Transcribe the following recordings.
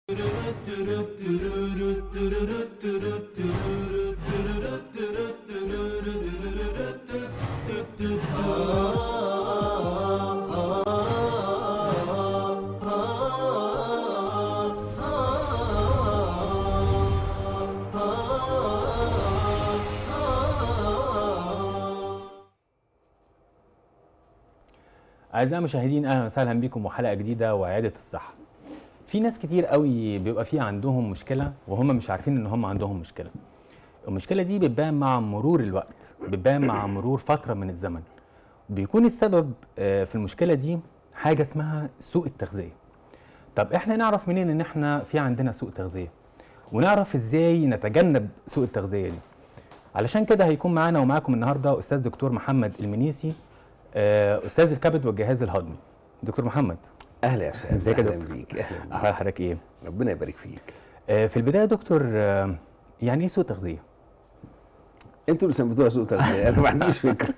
أعزائي المشاهدين أهلا وسهلا بكم وحلقة جديدة وعيادة الصحة. في ناس كتير قوي بيبقى في عندهم مشكلة وهم مش عارفين إن هم عندهم مشكلة. المشكلة دي بتبان مع مرور الوقت، بتبان مع مرور فترة من الزمن. بيكون السبب آه، في المشكلة دي حاجة اسمها سوء التغذية. طب احنا نعرف منين إن احنا في عندنا سوء تغذية؟ ونعرف ازاي نتجنب سوء التغذية دي؟ علشان كده هيكون معانا ومعاكم النهارده استاذ دكتور محمد المنيسي آه، استاذ الكبد والجهاز الهضمي دكتور محمد اهلا يا استاذ ازيك يا اهلا دكتور؟ بيك اهلا بيك اخبار حضرتك ايه ربنا يبارك فيك آه، في البدايه يا دكتور آه، يعني ايه سوء تغذيه انتوا اللي سميتوها سوء تغذيه انا ما عنديش فكره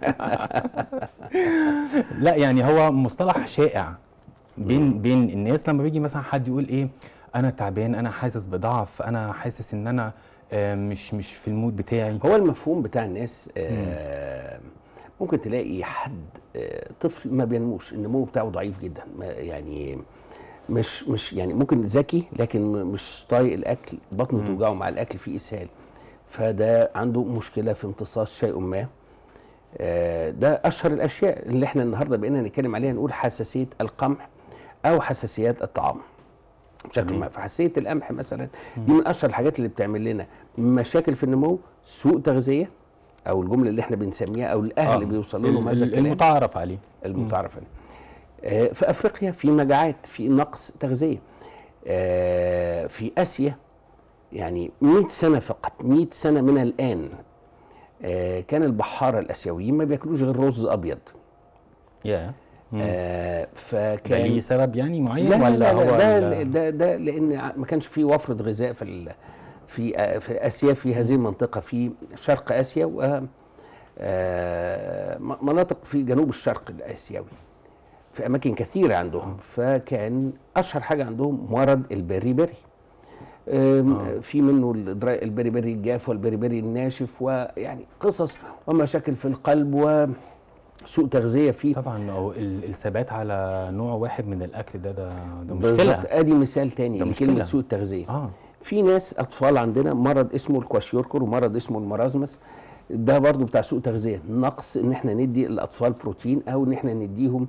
لا يعني هو مصطلح شائع بين بين الناس لما بيجي مثلا حد يقول ايه انا تعبان انا حاسس بضعف انا حاسس ان انا آه، مش مش في المود بتاعي هو المفهوم بتاع الناس آه ممكن تلاقي حد آه طفل ما بينموش النمو بتاعه ضعيف جدا ما يعني مش مش يعني ممكن ذكي لكن م- مش طايق الاكل بطنه توجعه مع الاكل في اسهال فده عنده مشكله في امتصاص شيء ما آه، ده اشهر الاشياء اللي احنا النهارده بقينا نتكلم عليها نقول حساسيه القمح او حساسيات الطعام بشكل تمام. ما فحساسيه القمح مثلا دي من اشهر الحاجات اللي بتعمل لنا مشاكل في النمو سوء تغذيه او الجمله اللي احنا بنسميها او الاهل اللي بيوصلوا لهم ال- هذا ال- الكلام المتعارف عليه المتعارف عليه آه، في افريقيا في مجاعات في نقص تغذيه آه، في اسيا يعني 100 سنه فقط 100 سنه من الان آه، كان البحاره الاسيويين ما بياكلوش غير رز ابيض يا آه، ده فكان ليه سبب يعني معين لا ولا لا هو لا ال- ده, ده ده لان ع- ما كانش في وفره غذاء في ال- في آه، في اسيا في هذه المنطقه في شرق اسيا و آه، م- مناطق في جنوب الشرق الاسيوي في اماكن كثيره عندهم فكان اشهر حاجه عندهم مرض البريبري آم، آه. في منه الإدراء- البريبري الجاف والبريبري الناشف ويعني قصص ومشاكل في القلب وسوء تغذيه فيه طبعا هو ال- الثبات على نوع واحد من الاكل ده ده, ده بالظبط مشكله ادي مثال تاني ده لكلمه مشكلة. سوء التغذيه اه في ناس اطفال عندنا مرض اسمه الكواشيوركر ومرض اسمه المرازمس ده برضو بتاع سوء تغذيه نقص ان احنا ندي الاطفال بروتين او ان احنا نديهم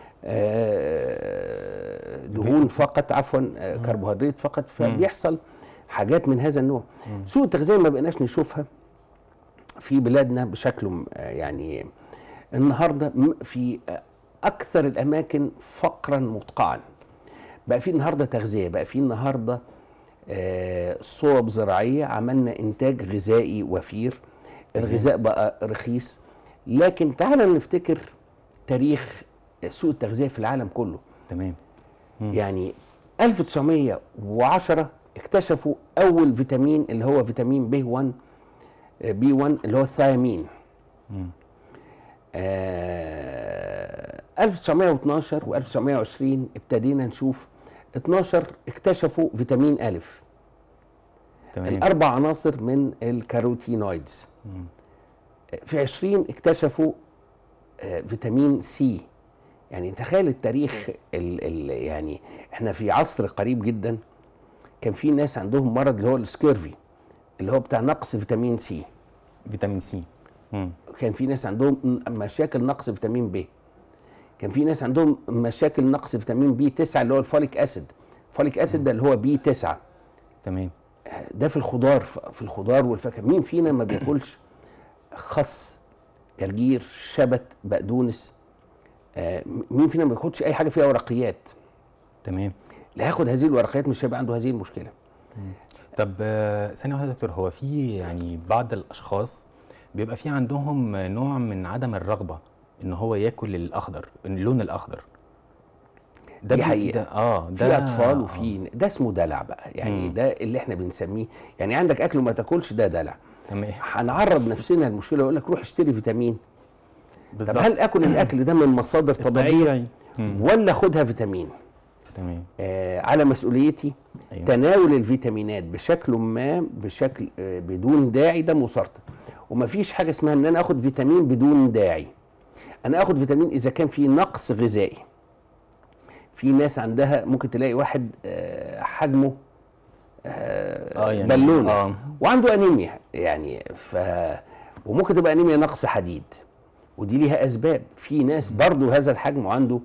آه، دهون فقط عفوا آه، كربوهيدرات فقط فبيحصل حاجات من هذا النوع سوء التغذيه ما بقيناش نشوفها في بلادنا بشكل م- آه، يعني النهارده م- في آه، اكثر الاماكن فقرا مدقعا بقى في النهارده تغذيه بقى في النهارده آه، صوب زراعيه عملنا انتاج غذائي وفير الغذاء بقى رخيص لكن تعالى نفتكر تاريخ سوء التغذيه في العالم كله تمام مم. يعني 1910 اكتشفوا اول فيتامين اللي هو فيتامين بي 1 بي 1 اللي هو الثيامين مم. آه 1912 و1920 ابتدينا نشوف 12 اكتشفوا فيتامين ألف تمام الأربع عناصر من الكاروتينويدز مم. في 20 اكتشفوا آه، فيتامين سي يعني تخيل التاريخ ال ال يعني احنا في عصر قريب جدا كان في ناس عندهم مرض اللي هو السكيرفي اللي هو بتاع نقص فيتامين سي فيتامين سي مم. كان في ناس عندهم م- مشاكل نقص فيتامين ب كان في ناس عندهم مشاكل نقص فيتامين بي 9 اللي هو الفوليك اسيد الفوليك اسيد ده اللي هو بي 9 تمام ده في الخضار في الخضار والفاكهه مين فينا ما بياكلش خس جرجير شبت بقدونس آه، مين فينا ما بياخدش اي حاجه فيها ورقيات تمام اللي هياخد هذه الورقيات مش هيبقى عنده هذه المشكله طب آه، ثانية واحدة يا دكتور هو في يعني بعض الأشخاص بيبقى في عندهم نوع من عدم الرغبة إن هو ياكل الأخضر اللون الأخضر ده دي بي- حقيقة. ده اه ده في اطفال آه. وفي ده اسمه دلع بقى يعني مم. ده اللي احنا بنسميه يعني عندك اكل وما تاكلش ده دلع تمام هنعرض نفسنا للمشكله يقول لك روح اشتري فيتامين طب بالظبط هل اكل الاكل ده من مصادر طبيعيه طبيعي مم. ولا خدها فيتامين تمام آه على مسؤوليتي ايوه تناول الفيتامينات بشكل ما بشكل آه، بدون داعي ده مسرطن ومفيش حاجه اسمها ان انا اخد فيتامين بدون داعي انا اخد فيتامين اذا كان في نقص غذائي في ناس عندها ممكن تلاقي واحد آه، حجمه آه يعني بالونه اه وعنده انيميا يعني ف وممكن تبقى انيميا نقص حديد ودي ليها اسباب في ناس برضو هذا الحجم وعنده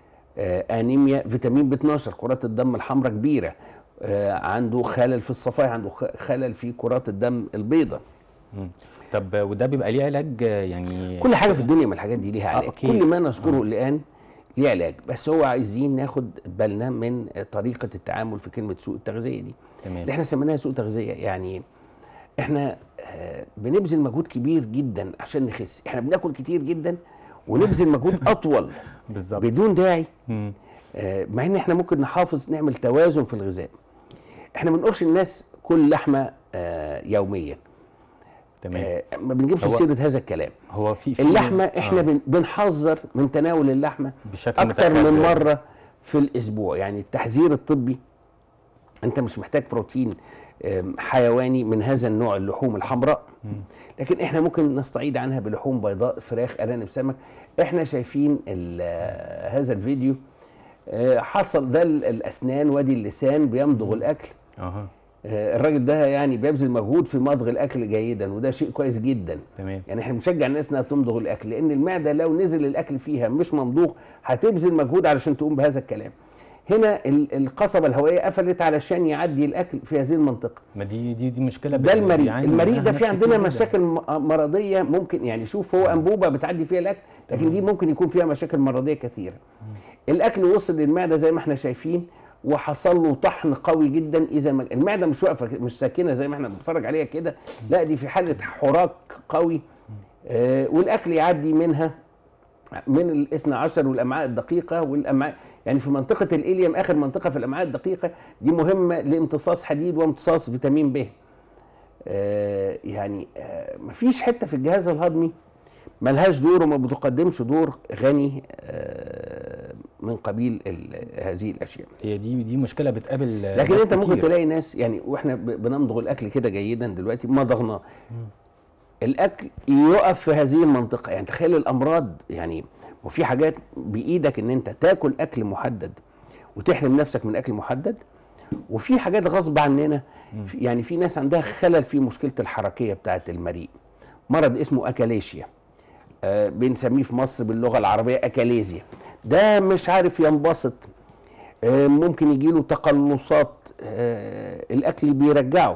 آه انيميا فيتامين ب 12 كرات الدم الحمراء كبيره آه عنده خلل في الصفائح عنده خ- خلل في كرات الدم البيضاء مم. طب وده بيبقى ليه علاج آه، يعني كل حاجه في الدنيا من الحاجات دي ليها آه، علاج أوكي. كل ما نذكره الان ليه علاج بس هو عايزين ناخد بالنا من طريقه التعامل في كلمه سوء التغذيه دي تمام اللي احنا سميناها سوء تغذيه يعني احنا آه، بنبذل مجهود كبير جدا عشان نخس احنا بناكل كتير جدا ونبذل مجهود اطول بالظبط بدون داعي مم. آه، مع ان احنا ممكن نحافظ نعمل توازن في الغذاء احنا ما بنقولش الناس كل لحمه آه، يوميا تمام آه، ما بنجيبش هو- سيره هذا الكلام هو في في اللحمه احنا آه. بن- بنحذر من تناول اللحمه بشكل اكتر من متكرر. مره في الاسبوع يعني التحذير الطبي انت مش محتاج بروتين آم، حيواني من هذا النوع اللحوم الحمراء مم. لكن احنا ممكن نستعيد عنها بلحوم بيضاء فراخ ارانب سمك احنا شايفين ال- آه، هذا الفيديو آه، حصل ده ال- الاسنان وادي اللسان بيمضغ الاكل اها آه، الراجل ده يعني بيبذل مجهود في مضغ الاكل جيدا وده شيء كويس جدا تمام يعني احنا بنشجع الناس انها تمضغ الاكل لان المعده لو نزل الاكل فيها مش ممضوغ هتبذل مجهود علشان تقوم بهذا الكلام هنا ال- القصبه الهوائيه قفلت علشان يعدي الاكل في هذه المنطقه ما دي دي دي مشكله ده بي- المريء بيعاني المريء منها ده ناس في كتير عندنا جداً. مشاكل م- مرضيه ممكن يعني شوف هو انبوبه بتعدي فيها الاكل لكن دي ممكن يكون فيها مشاكل مرضيه كثيره الاكل وصل للمعده زي ما احنا شايفين وحصل له طحن قوي جدا اذا ما المعده مش واقفه مش ساكنه زي ما احنا بنتفرج عليها كده لا دي في حاله حراك قوي آه والاكل يعدي منها من الاثنى عشر والامعاء الدقيقه والامعاء يعني في منطقه الاليم اخر منطقه في الامعاء الدقيقه دي مهمه لامتصاص حديد وامتصاص فيتامين ب آه يعني آه مفيش حته في الجهاز الهضمي ملهاش دور وما بتقدمش دور غني آه من قبيل ال- هذه الاشياء هي دي دي مشكله بتقابل آه، لكن ناس انت ممكن كتير. تلاقي ناس يعني واحنا ب- بنمضغ الاكل كده جيدا دلوقتي مضغناه الاكل يقف في هذه المنطقه يعني تخيل الامراض يعني وفي حاجات بايدك ان انت تاكل اكل محدد وتحرم نفسك من اكل محدد وفي حاجات غصب عننا في- يعني في ناس عندها خلل في مشكله الحركيه بتاعه المريء مرض اسمه اكاليشيا آه بنسميه في مصر باللغه العربيه اكاليزيا ده مش عارف ينبسط آه ممكن يجيله تقلصات آه الاكل بيرجعه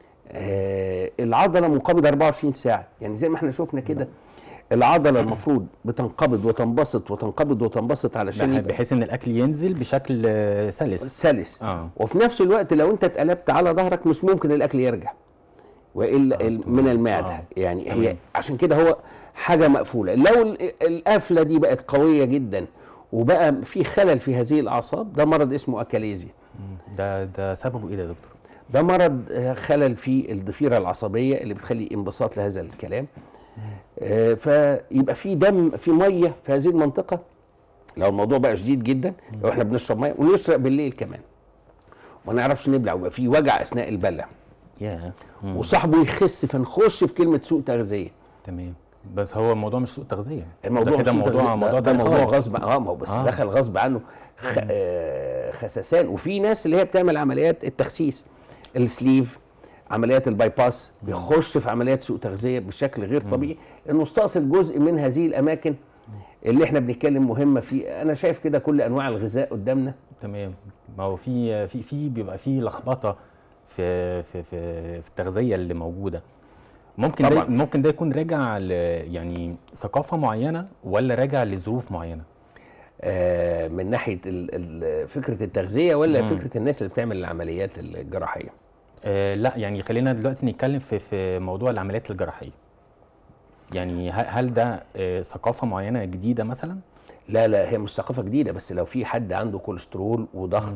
آه العضله منقبضه 24 ساعه يعني زي ما احنا شفنا كده العضله المفروض بتنقبض وتنبسط وتنقبض وتنبسط علشان بح- يبقى بحيث ان الاكل ينزل بشكل آه، سلس سلس اه وفي نفس الوقت لو انت اتقلبت على ظهرك مش ممكن الاكل يرجع والا آه، ال- من المعده آه، يعني هي تمام. عشان كده هو حاجه مقفوله لو ال- القفله دي بقت قويه جدا وبقى في خلل في هذه الاعصاب ده مرض اسمه اكاليزيا مم. ده ده سببه ايه ده يا دكتور؟ ده مرض آه، خلل في الضفيره العصبيه اللي بتخلي انبساط لهذا الكلام آه، فيبقى في دم في ميه في هذه المنطقه لو الموضوع بقى شديد جدا لو احنا بنشرب ميه ونشرب بالليل كمان وما نعرفش نبلع ويبقى في وجع اثناء البلع ياه مم. وصاحبه يخس فنخش في كلمه سوء تغذيه تمام بس هو الموضوع مش سوء تغذيه الموضوع ده كده سوء موضوع تغذية. موضوع ده, تاني ده موضوع خالص. غصب اه ما هو بس آه. آه. دخل غصب عنه خ... آه خسسان وفي ناس اللي هي بتعمل عمليات التخسيس السليف عمليات الباي باس بيخش في عمليات سوء تغذيه بشكل غير طبيعي انه استأصل جزء من هذه الاماكن اللي احنا بنتكلم مهمه في انا شايف كده كل انواع الغذاء قدامنا تمام ما هو في في في بيبقى في لخبطه في في في في التغذيه اللي موجوده ممكن ده طبعاً. ممكن ده يكون راجع ل يعني ثقافه معينه ولا راجع لظروف معينه آه من ناحيه ال... ال... فكره التغذيه ولا مم. فكره الناس اللي بتعمل العمليات الجراحيه آه لا يعني خلينا دلوقتي نتكلم في في موضوع العمليات الجراحيه يعني ه- هل ده آه ثقافه معينه جديده مثلا لا لا هي مش ثقافه جديده بس لو في حد عنده كوليسترول وضغط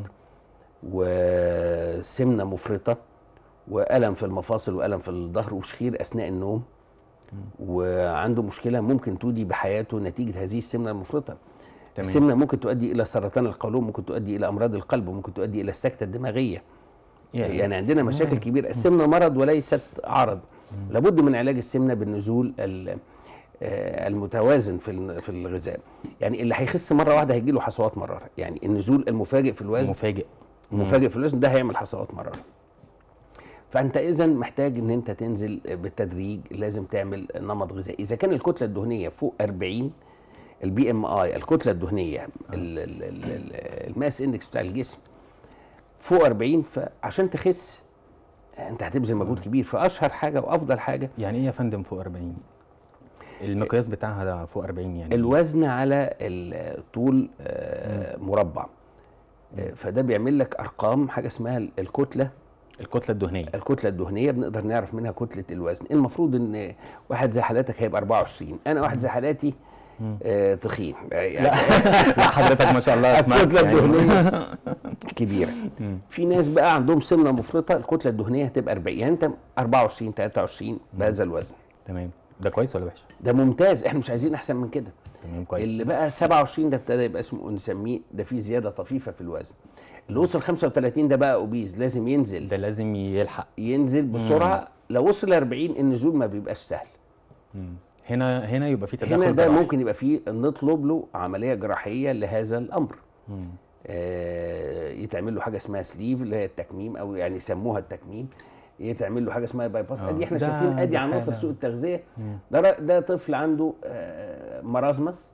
وسمنه مفرطه والم في المفاصل والم في الظهر وشخير اثناء النوم وعنده مشكله ممكن تودي بحياته نتيجه هذه السمنه المفرطه تمام. السمنه ممكن تؤدي الى سرطان القولون ممكن تؤدي الى امراض القلب وممكن تؤدي الى السكته الدماغيه يعني عندنا مشاكل كبيره السمنه مرض وليست عرض لابد من علاج السمنه بالنزول ال- آه، المتوازن في الن- في الغذاء يعني اللي هيخس مره واحده هيجي له حصوات مراره يعني النزول المفاجئ في الوزن مفاجئ المفاجئ في الوزن ده هيعمل حصوات مراره فانت اذا محتاج ان انت تنزل بالتدريج لازم تعمل نمط غذائي اذا كان الكتله الدهنيه فوق 40 البي ام اي الكتله الدهنيه ال- ال- ال- ال- الماس اندكس بتاع الجسم فوق 40 فعشان تخس انت هتبذل مجهود كبير فاشهر حاجه وافضل حاجه يعني ايه يا فندم فوق 40 المقياس بتاعها ده فوق 40 يعني الوزن على الطول آه، مربع آه، فده بيعمل لك ارقام حاجه اسمها الكتله الكتله الدهنيه الكتله الدهنيه بنقدر نعرف منها كتله الوزن المفروض ان واحد زي حالاتك هيبقى 24 انا واحد زي حالاتي آه تخين يعني لا حضرتك ما شاء الله اسمعك الكتله يعني. الدهنيه كبيره مم. في ناس بقى عندهم سمنه مفرطه الكتله الدهنيه هتبقى 40 يعني انت 24 23 بهذا الوزن تمام ده كويس ولا وحش ده ممتاز احنا مش عايزين احسن من كده تمام كويس اللي بقى 27 ده ابتدى يبقى اسمه نسميه ده فيه زياده طفيفه في الوزن اللي وصل 35 ده بقى اوبيز لازم ينزل ده لازم يلحق ينزل بسرعه لو وصل 40 النزول ما بيبقاش سهل مم. هنا هنا يبقى في تدخل هنا ده جراحي. ممكن يبقى فيه نطلب له عمليه جراحيه لهذا الامر مم. آه يتعمل له حاجه اسمها سليف اللي هي التكميم او يعني يسموها التكميم يتعمل له حاجه اسمها باي باس آه. ادي احنا ده- شايفين ادي ده عناصر حاجة. سوء التغذيه مم. ده ر- ده طفل عنده آه مرازمس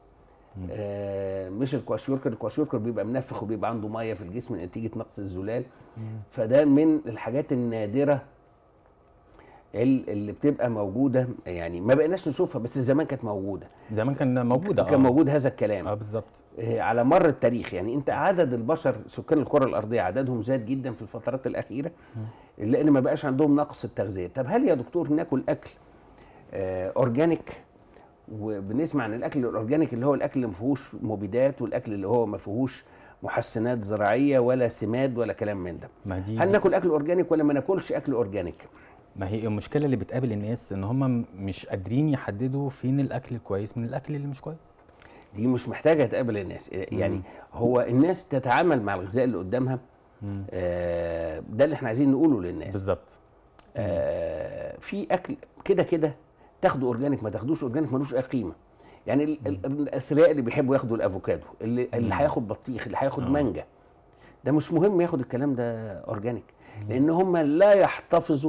آه مش الكواشيوركر الكواشيوركر بيبقى منفخ وبيبقى عنده ميه في الجسم نتيجه نقص الزلال فده من الحاجات النادره ال- اللي بتبقى موجوده يعني ما بقيناش نشوفها بس زمان كانت موجوده زمان كان موجوده كان موجود هذا الكلام اه بالظبط آه، على مر التاريخ يعني انت عدد البشر سكان الكره الارضيه عددهم زاد جدا في الفترات الاخيره لان ما بقاش عندهم نقص التغذيه طب هل يا دكتور ناكل اكل آه اورجانيك وبنسمع عن الاكل الاورجانيك اللي هو الاكل اللي ما فيهوش مبيدات والاكل اللي هو ما فيهوش محسنات زراعيه ولا سماد ولا كلام من ده ما دي هل ناكل اكل اورجانيك ولا ما ناكلش اكل اورجانيك ما هي المشكله اللي بتقابل الناس ان هم مش قادرين يحددوا فين الاكل الكويس من الاكل اللي مش كويس دي مش محتاجه تقابل الناس يعني هو الناس تتعامل مع الغذاء اللي قدامها مم. آه ده اللي احنا عايزين نقوله للناس بالظبط آه في اكل كده كده تاخده اورجانيك ما تاخدوش اورجانيك ملوش اي قيمه يعني ال- ال- الاثرياء اللي بيحبوا ياخدوا الافوكادو اللي اللي هياخد بطيخ اللي هياخد آه. مانجا ده مش مهم ياخد الكلام ده اورجانيك لان هم لا يحتفظوا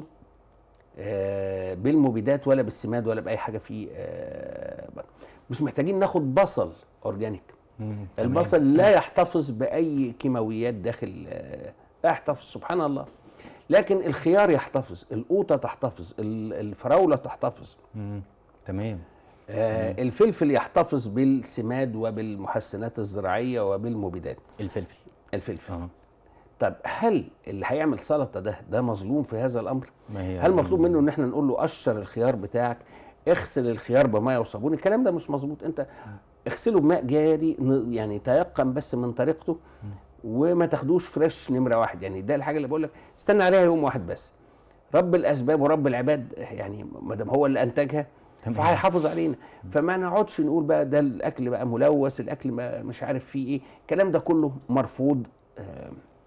آه بالمبيدات ولا بالسماد ولا باي حاجه في آه مش محتاجين ناخد بصل اورجانيك مم. تمام. البصل لا يحتفظ باي كيماويات داخل آه، لا يحتفظ سبحان الله لكن الخيار يحتفظ القوطه تحتفظ ال- الفراوله تحتفظ مم. تمام آه الفلفل يحتفظ بالسماد وبالمحسنات الزراعيه وبالمبيدات الفلفل الفلفل اه طب هل اللي هيعمل سلطه ده ده مظلوم في هذا الامر ما هي هل مطلوب منه ان احنا نقول له قشر الخيار بتاعك اغسل الخيار بميه وصابون الكلام ده مش مظبوط انت اغسله بماء جاري ن- يعني تيقن بس من طريقته وما تاخدوش فريش نمره واحد يعني ده الحاجه اللي بقول لك استنى عليها يوم واحد بس رب الاسباب ورب العباد يعني ما دام هو اللي انتجها تمام. فهيحافظ علينا فما نقعدش نقول بقى ده الاكل بقى ملوث الاكل ما مش عارف فيه ايه الكلام ده كله مرفوض آه،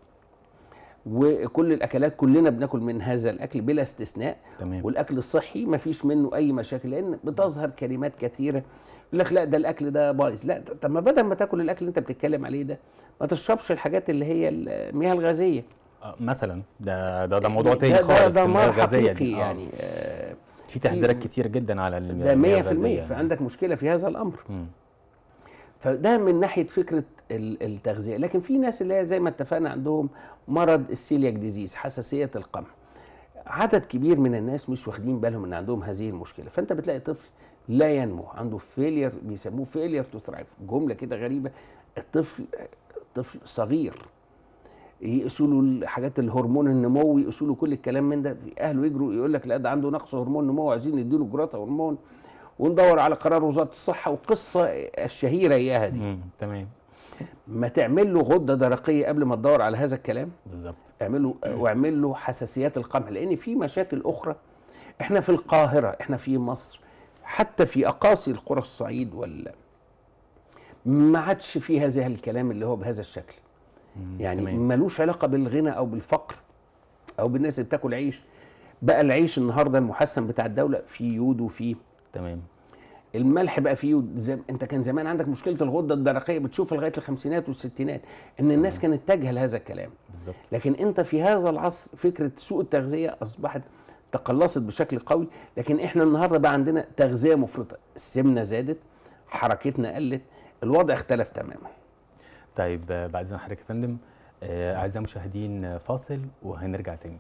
وكل الاكلات كلنا بناكل من هذا الاكل بلا استثناء تمام والاكل الصحي ما فيش منه اي مشاكل لان بتظهر كلمات كثيره يقول لك لا ده الاكل ده بايظ لا طب ما بدل ما تاكل الاكل اللي انت بتتكلم عليه ده ما تشربش الحاجات اللي هي المياه الغازيه آه مثلا ده ده ده موضوع تاني ده- خالص ده, ده المياه مرض الغازية حقيقي دي. آه. يعني آه في تحذيرات كتير جدا على ال- ده المياه 100% الغازية. فعندك مشكله في هذا الامر مم. فده من ناحيه فكره ال- التغذيه لكن في ناس اللي هي زي ما اتفقنا عندهم مرض السيلياك ديزيز حساسيه القمح عدد كبير من الناس مش واخدين بالهم ان عندهم هذه المشكله فانت بتلاقي طفل لا ينمو عنده فيلير بيسموه فيلير تو ثرايف جمله كده غريبه الطفل طفل صغير يقيسوا له الحاجات الهرمون النموي يقيسوا له كل الكلام من ده اهله يجروا يقول لك لا ده عنده نقص هرمون نمو عايزين نديله جرات هرمون وندور على قرار وزاره الصحه والقصه الشهيره اياها دي مم. تمام ما تعمل له غده درقيه قبل ما تدور على هذا الكلام بالظبط اعمل له واعمل له حساسيات القمح لان في مشاكل اخرى احنا في القاهره احنا في مصر حتى في اقاصي القرى الصعيد وال ما عادش في هذا الكلام اللي هو بهذا الشكل مم. يعني تمام. ملوش علاقه بالغنى او بالفقر او بالناس اللي بتاكل عيش بقى العيش النهارده المحسن بتاع الدوله فيه يود وفيه تمام الملح بقى فيه يود زي انت كان زمان عندك مشكله الغده الدرقيه بتشوفها لغايه الخمسينات والستينات ان الناس كانت تجهل هذا الكلام بالظبط لكن انت في هذا العصر فكره سوء التغذيه اصبحت تقلصت بشكل قوي لكن احنا النهارده بقى عندنا تغذيه مفرطه السمنه زادت حركتنا قلت الوضع اختلف تماما طيب آه، بعد اذن حضرتك يا فندم آه، اعزائي المشاهدين آه، فاصل وهنرجع تاني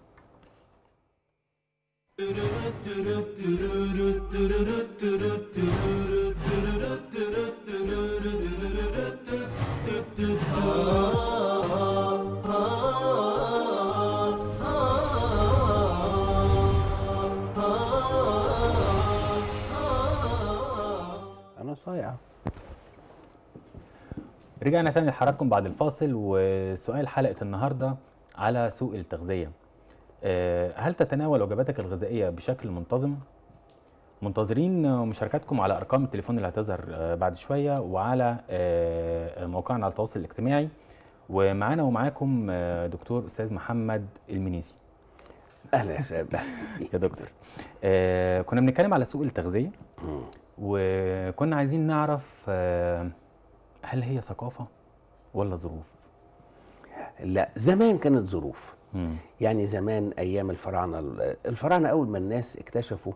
انا صايع رجعنا تاني لحضراتكم بعد الفاصل وسؤال حلقة النهاردة على سوء التغذية آه، هل تتناول وجباتك الغذائية بشكل منتظم؟ منتظرين آه، مشاركاتكم على أرقام التليفون اللي هتظهر آه، بعد شوية وعلى آه، موقعنا على التواصل الاجتماعي ومعانا ومعاكم آه، دكتور أستاذ محمد المنيسي اهلا يا شباب يا دكتور آه، كنا بنتكلم على سوء التغذية مم. وكنا عايزين نعرف آه، هل هي ثقافة ولا ظروف؟ لا زمان كانت ظروف مم. يعني زمان ايام الفراعنه الفراعنه اول ما الناس اكتشفوا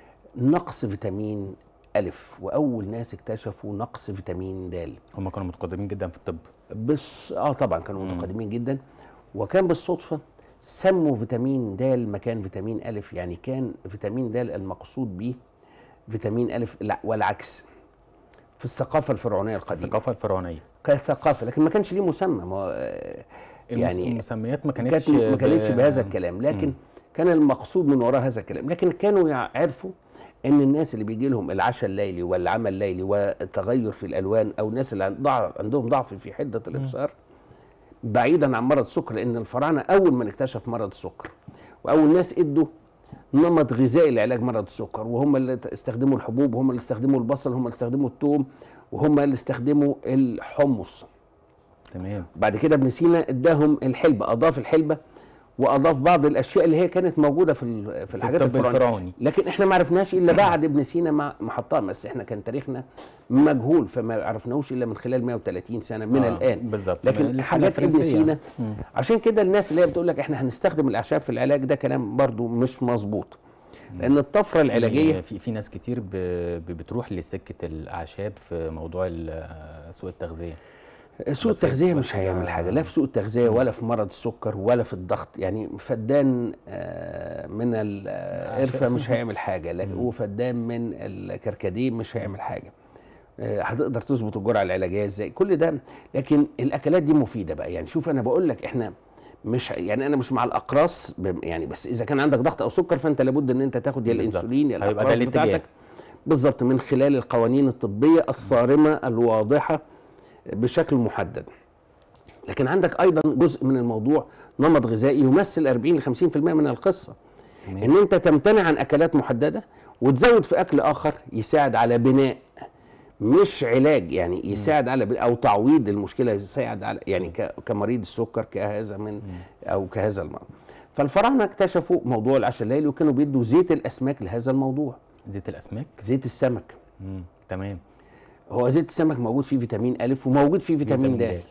نقص فيتامين الف واول ناس اكتشفوا نقص فيتامين د هم كانوا متقدمين جدا في الطب بس اه طبعا كانوا مم. متقدمين جدا وكان بالصدفه سموا فيتامين د مكان فيتامين الف يعني كان فيتامين د المقصود به فيتامين الف لا والعكس في الثقافه الفرعونيه القديمه الثقافه الفرعونيه كثقافه لكن ما كانش ليه مسمى ما هو، آه، المس... يعني المسميات ما كانت كانتش ما كانتش ب- بهذا الكلام لكن مم. كان المقصود من وراء هذا الكلام لكن كانوا يعرفوا ان الناس اللي بيجي لهم العشاء الليلي والعمل الليلي والتغير في الالوان او الناس اللي عند- ضع- عندهم ضعف في حده الابصار بعيدا عن مرض السكر لان الفراعنه اول من اكتشف مرض السكر واول ناس ادوا نمط غذائي لعلاج مرض السكر وهم اللي استخدموا الحبوب وهم اللي استخدموا البصل وهم اللي استخدموا الثوم وهم اللي استخدموا الحمص تمام بعد كده ابن سينا اداهم الحلبه اضاف الحلبه واضاف بعض الاشياء اللي هي كانت موجوده في ال- في الحاجات الطب الفرعونيه الفرعوني لكن احنا ما عرفناش الا بعد ابن سينا ما ما حطها بس احنا كان تاريخنا مجهول فما عرفناهوش الا من خلال 130 سنه من آه، الان بالظبط لكن الحاجة حاجات ابن الفرنسية. سينا مم. عشان كده الناس اللي هي بتقول لك احنا هنستخدم الاعشاب في العلاج ده كلام برضو مش مظبوط لان الطفره العلاجيه في في ناس كتير ب... ب- بتروح لسكه الاعشاب في موضوع ال- سوء التغذيه سوء بس- التغذيه بس مش هيعمل أنا- حاجه لا في سوء التغذيه ولا في مرض السكر ولا في الضغط يعني فدان آه، من القرفه مش هيعمل حاجه لكن مم. وفدان من الكركديه مش هيعمل حاجه آه، هتقدر تظبط الجرعه العلاجيه ازاي كل ده لكن الاكلات دي مفيده بقى يعني شوف انا بقول لك احنا مش يعني انا مش مع الاقراص ب- يعني بس اذا كان عندك ضغط او سكر فانت لابد ان انت تاخد يا بالظبط. الانسولين يا هيبقى ده الاقراص الاتجاه. بتاعتك بالظبط من خلال القوانين الطبيه الصارمه الواضحه بشكل محدد لكن عندك ايضا جزء من الموضوع نمط غذائي يمثل 40 ل 50% من القصه تمام. ان انت تمتنع عن اكلات محدده وتزود في اكل اخر يساعد على بناء مش علاج يعني يساعد على بناء او تعويض المشكله يساعد على يعني ك- كمريض السكر كهذا من او كهذا المرض فالفراعنه اكتشفوا موضوع العشاء الليلي وكانوا بيدوا زيت الاسماك لهذا الموضوع زيت الاسماك زيت السمك مم. تمام هو زيت السمك موجود فيه فيتامين الف وموجود فيه فيتامين د د.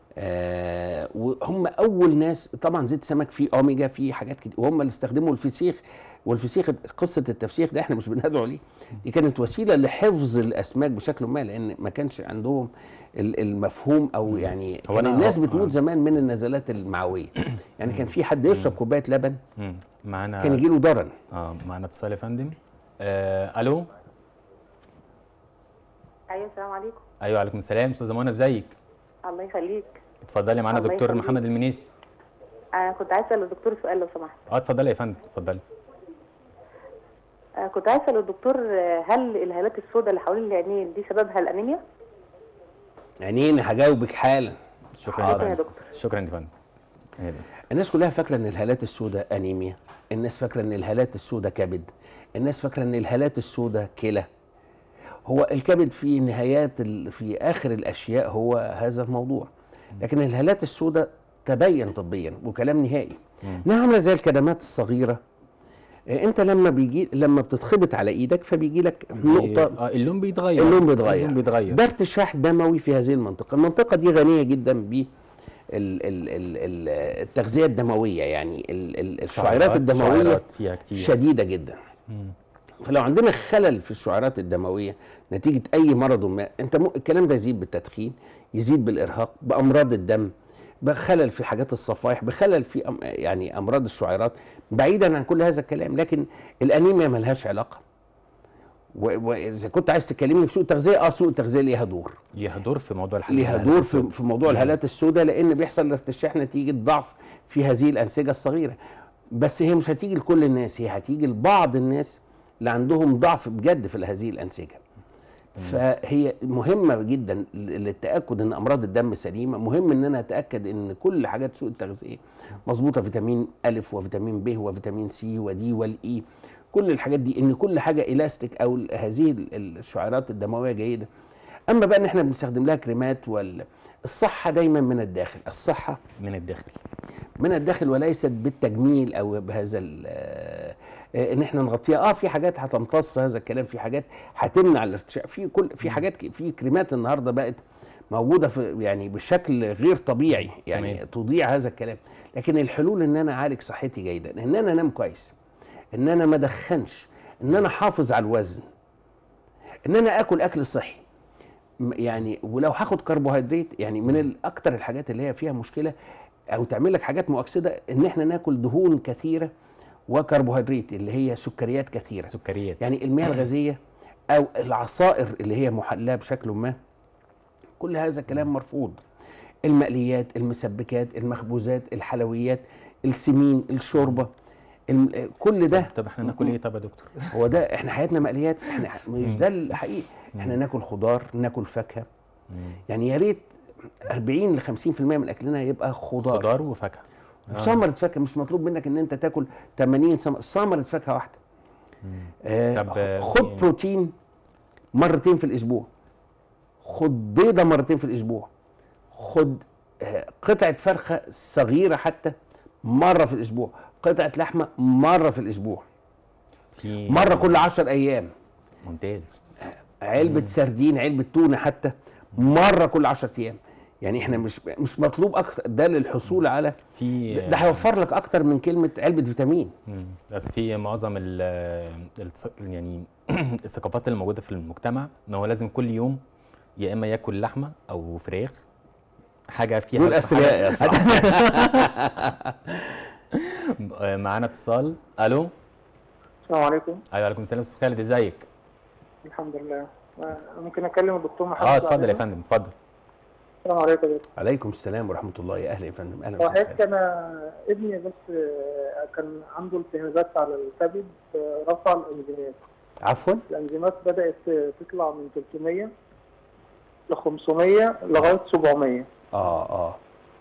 آه وهم اول ناس طبعا زيت السمك فيه اوميجا فيه حاجات كتير وهم اللي استخدموا الفسيخ والفسيخ قصه التفسيخ ده احنا مش بندعو ليه دي كانت وسيله لحفظ الاسماك بشكل ما لان ما كانش عندهم ال- المفهوم او يعني هو كان أنا- الناس آه. بتموت زمان من النزلات المعويه يعني كان في حد يشرب كوبايه لبن مم. معانا كان يجي له ضرن اه معانا اتصال يا فندم آه الو ايوه السلام عليكم ايوه عليكم السلام استاذه منى ازيك الله يخليك اتفضلي معانا الله دكتور يخليك. محمد المنيسي انا كنت عايزه اسال الدكتور سؤال لو سمحت اه اتفضلي يا فندم اتفضلي آه، كنت عايزه اسال الدكتور آه، هل الهالات السوداء اللي حوالين العينين دي سببها الانيميا عينين هجاوبك حالا شكرا حاضر يا يا فندم دكتور. شكرا يا فندم إيه ده؟ الناس كلها فاكره ان الهالات السوداء انيميا الناس فاكره ان الهالات السوداء كبد الناس فاكره ان الهالات السوداء كلى هو الكبد في نهايات ال- في اخر الاشياء هو هذا الموضوع لكن الهالات السوداء تبين طبيا وكلام نهائي انها عامله زي الكدمات الصغيره آه، انت لما بيجي لما بتتخبط على ايدك فبيجي لك نقطه اه اللون بيتغير اللون بيتغير اللون بيتغير ده ارتشاح دموي في هذه المنطقه المنطقه دي غنيه جدا ب ال- ال- ال- ال- التغذيه الدمويه يعني ال- ال- الشعيرات الدمويه شعيرات فيها كتير شديده جدا فلو عندنا خلل في الشعيرات الدمويه نتيجه اي مرض ما انت م... الكلام ده يزيد بالتدخين يزيد بالارهاق بامراض الدم بخلل في حاجات الصفائح بخلل في أم... يعني امراض الشعيرات بعيدا عن كل هذا الكلام لكن الانيميا ملهاش علاقه و- واذا كنت عايز تكلمني في سوء التغذيه اه سوء التغذيه ليها دور ليها دور في موضوع الحالة ليها دور في, في موضوع الهالات السوداء لان بيحصل ارتشاح نتيجه ضعف في هذه الانسجه الصغيره بس هي مش هتيجي لكل الناس هي هتيجي لبعض الناس اللي عندهم ضعف بجد في هذه الانسجه فهي مهمه جدا ل- للتاكد ان امراض الدم سليمه مهم ان انا اتاكد ان كل حاجات سوء التغذيه مظبوطه فيتامين الف وفيتامين ب وفيتامين سي ودي والاي كل الحاجات دي ان كل حاجه الاستيك او ال- هذه ال- الشعيرات الدمويه جيده اما بقى ان احنا بنستخدم لها كريمات وال الصحه دايما من الداخل الصحه من الداخل من الداخل وليست بالتجميل او بهذا ال- آه، آه، ان احنا نغطيها اه في حاجات هتمتص هذا الكلام في حاجات هتمنع الارتشاح في كل في حاجات ك- في كريمات النهارده بقت موجوده في يعني بشكل غير طبيعي يعني تمام. تضيع هذا الكلام لكن الحلول ان انا اعالج صحتي جيدا ان انا انام كويس ان انا ما ادخنش ان انا احافظ على الوزن ان انا اكل اكل صحي م- يعني ولو هاخد كربوهيدرات يعني من ال- اكتر الحاجات اللي هي فيها مشكله او تعمل لك حاجات مؤكسده ان احنا ناكل دهون كثيره وكربوهيدرات اللي هي سكريات كثيره سكريات يعني المياه الغازيه او العصائر اللي هي محلاه بشكل ما كل هذا الكلام مرفوض المقليات المسبكات المخبوزات الحلويات السمين الشوربه الم- كل ده طب احنا ناكل ايه طب يا دكتور هو ده احنا حياتنا مقليات احنا مش ده الحقيقي احنا ناكل خضار ناكل فاكهه يعني يا ريت 40 ل 50% من اكلنا يبقى خضار, خضار وفاكهه آه. ثمره فاكهه مش مطلوب منك ان انت تاكل 80 ثمره ثمره فاكهه واحده آه طب، آه، خد في- بروتين مرتين في الاسبوع خد بيضه مرتين في الاسبوع خد آه، قطعه فرخه صغيره حتى مره في الاسبوع قطعه لحمه مره في الاسبوع في مره كل 10 ايام ممتاز علبه سردين علبه تونه حتى مره كل 10 ايام يعني احنا مش مش مطلوب اكتر ده للحصول على في ده ده هيوفر لك اكتر من كلمه علبه فيتامين مم. بس في معظم ال الث- يعني الثقافات اللي موجوده في المجتمع ان هو لازم كل يوم يا اما ياكل لحمه او فراخ حاجه فيها دول حاجة- اثرياء يا صاحبي آه، معانا اتصال الو السلام عليكم ايوه عليكم السلام استاذ خالد ازيك الحمد لله آه، ممكن اكلم الدكتور محمد اه اتفضل يا بعدين؟ فندم اتفضل السلام عليكم يا دكتور عليكم السلام ورحمه الله يا اهلا يا فندم اهلا هو وسهلا حضرتك انا ابني بس آه، كان عنده التهابات على الكبد آه، رفع الانزيمات عفوا الانزيمات بدات تطلع من 300 ل 500 لغايه 700 اه اه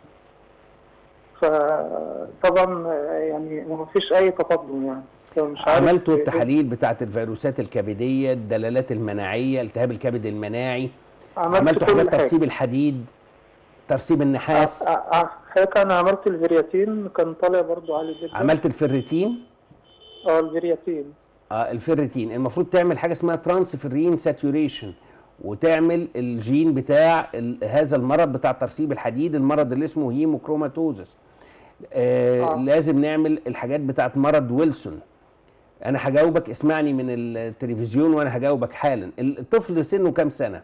فطبعا آه، يعني ما فيش اي تقدم يعني فمش عارف عملتوا إيه- التحاليل بتاعه الفيروسات الكبديه الدلالات المناعيه التهاب الكبد المناعي عملت عملتوا كل حاجات حاجه ترسيب الحديد ترسيب النحاس آه، آه، حضرتك انا عملت الفيرياتين كان طالع برضو عالي جدا عملت الفريتين اه الفيرياتين اه الفيريتين المفروض تعمل حاجه اسمها ترانسفيرين ساتوريشن وتعمل الجين بتاع ال- هذا المرض بتاع ترسيب الحديد المرض اللي اسمه هيموكروماتوزس آه آه. لازم نعمل الحاجات بتاعت مرض ويلسون انا هجاوبك اسمعني من التلفزيون وانا هجاوبك حالا الطفل سنه كام سنه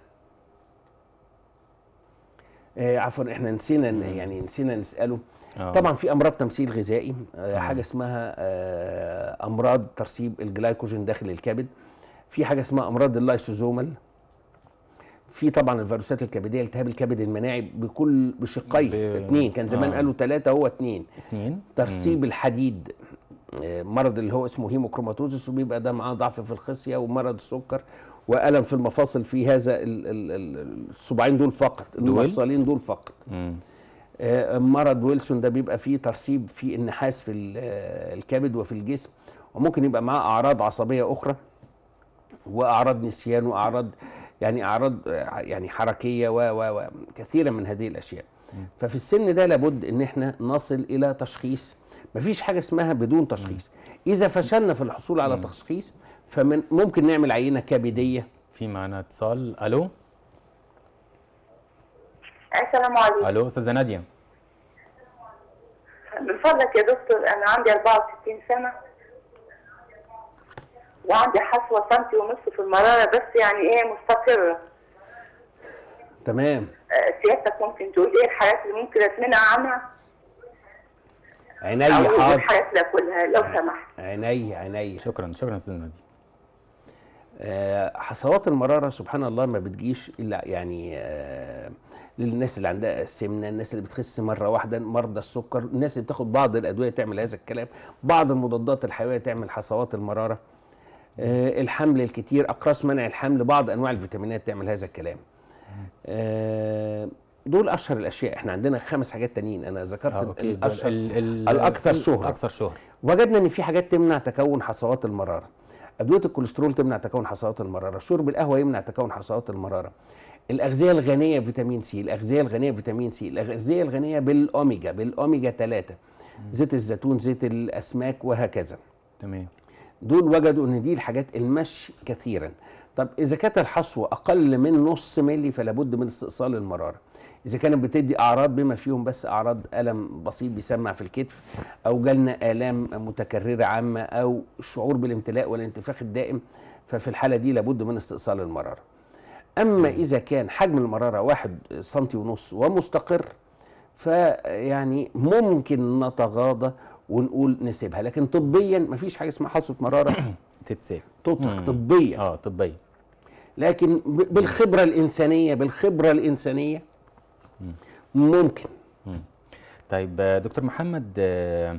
آه عفوا احنا نسينا ن- يعني نسينا نساله آه. طبعا في امراض تمثيل غذائي آه، حاجه اسمها آه، امراض ترسيب الجلايكوجين داخل الكبد في حاجه اسمها امراض اللايسوزومال في طبعا الفيروسات الكبديه التهاب الكبد المناعي بكل بشقيه ب- اثنين كان زمان آه. قالوا ثلاثه هو اثنين اتنين ترسيب الحديد آه، مرض اللي هو اسمه هيموكروماتوزس وبيبقى ده معاه ضعف في الخصيه ومرض السكر والم في المفاصل في هذا ال- ال- ال- الصباعين دول فقط دول؟ المفصلين دول فقط مم. آه، مرض ويلسون ده بيبقى فيه ترسيب في النحاس في ال- آه، الكبد وفي الجسم وممكن يبقى معاه اعراض عصبيه اخرى واعراض نسيان واعراض يعني اعراض آه، يعني حركيه و و و كثيره من هذه الاشياء ففي السن ده لابد ان احنا نصل الى تشخيص مفيش حاجه اسمها بدون تشخيص اذا فشلنا في الحصول على تشخيص فمن ممكن نعمل عينه كبديه في معنا اتصال الو السلام عليكم الو استاذه ناديه من فضلك يا دكتور انا عندي 64 سنه وعندي حصوه سنتي ونص في المراره بس يعني ايه مستقره تمام آه، سيادتك ممكن تقول ايه الحاجات اللي ممكن اتمنع عنها عيني او ايه حاضر الحاجات اللي اكلها لو سمحت عيني عيني شكرا شكرا استاذه ناديه آه، حصوات المرارة سبحان الله ما بتجيش إلا يعني آه، للناس اللي عندها سمنة الناس اللي بتخس مرة واحدة مرضى السكر الناس اللي بتاخد بعض الأدوية تعمل هذا الكلام بعض المضادات الحيوية تعمل حصوات المرارة آه، الحمل الكتير أقراص منع الحمل بعض أنواع الفيتامينات تعمل هذا الكلام آه، دول أشهر الأشياء احنا عندنا خمس حاجات تانيين أنا ذكرت اه اوكي دول الأشهر ال- ال- الأكثر ال- شهرة. اكثر شهره وجدنا ان في حاجات تمنع تكون حصوات المراره ادويه الكوليسترول تمنع تكون حصوات المراره شرب القهوه يمنع تكون حصوات المراره الاغذيه الغنيه بفيتامين سي الاغذيه الغنيه بفيتامين سي الاغذيه الغنيه بالاوميجا بالاوميجا 3 زيت الزيتون زيت الاسماك وهكذا تمام دول وجدوا ان دي الحاجات المشي كثيرا طب اذا كانت الحصوه اقل من نص ملي فلا بد من استئصال المراره اذا كانت بتدي اعراض بما فيهم بس اعراض الم بسيط بيسمع في الكتف او جالنا الام متكرره عامه او شعور بالامتلاء والانتفاخ الدائم ففي الحاله دي لابد من استئصال المراره اما اذا كان حجم المراره واحد سنتي ونص ومستقر فيعني ممكن نتغاضى ونقول نسيبها لكن طبيا مفيش حاجه اسمها حصوه مراره تتساب تطلق مم. طبيا اه طبيا لكن ب- بالخبره الانسانيه بالخبره الانسانيه ممكن طيب آه، دكتور محمد آه،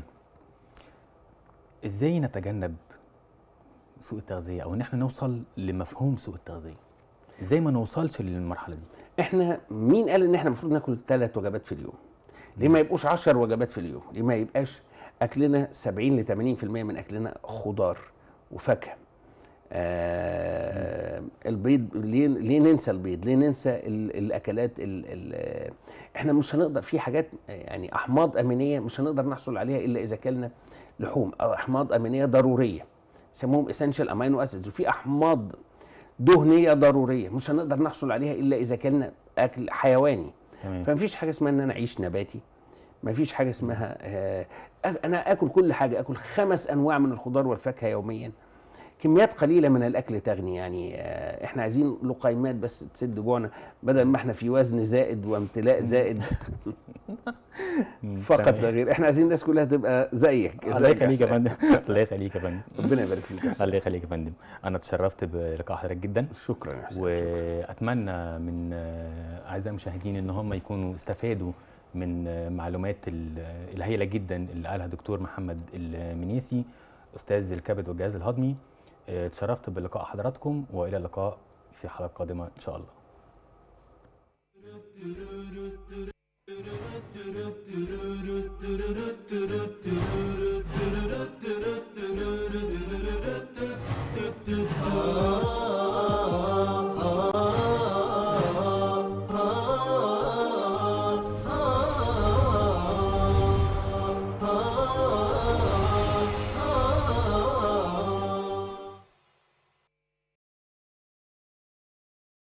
ازاي نتجنب سوء التغذيه او ان احنا نوصل لمفهوم سوء التغذيه ازاي ما نوصلش للمرحله دي احنا مين قال ان احنا المفروض ناكل ثلاث وجبات في اليوم ليه ما يبقوش 10 وجبات في اليوم ليه ما يبقاش اكلنا 70 ل 80% من اكلنا خضار وفاكهه آه البيض ليه ليه ننسى البيض ليه ننسى ال الاكلات ال ال احنا مش هنقدر في حاجات يعني احماض امينيه مش هنقدر نحصل عليها الا اذا كلنا لحوم او احماض امينيه ضروريه يسموهم اسينشال امينو اسيدز وفي احماض دهنيه ضروريه مش هنقدر نحصل عليها الا اذا كلنا اكل حيواني تمام فمفيش حاجه اسمها ان انا اعيش نباتي مفيش حاجه اسمها آه أ- انا اكل كل حاجه اكل خمس انواع من الخضار والفاكهه يوميا كميات قليله من الاكل تغني يعني آه احنا عايزين لقيمات بس تسد جوعنا بدل ما احنا في وزن زائد وامتلاء زائد مم، فقط تمام. لا غير احنا عايزين الناس كلها تبقى زيك الله زيك يخليك يا أحسن. فندم الله يخليك يا فندم ربنا يبارك فيك يا حسين. الله يخليك يا فندم انا اتشرفت بلقاء حضرتك جدا شكرا يا حسين واتمنى من آه، اعزائي المشاهدين ان هم يكونوا استفادوا من آه، معلومات ال- الهائله جدا اللي قالها دكتور محمد المنيسي استاذ الكبد والجهاز الهضمي آه، اتشرفت بلقاء حضراتكم والى اللقاء في حلقه قادمه ان شاء الله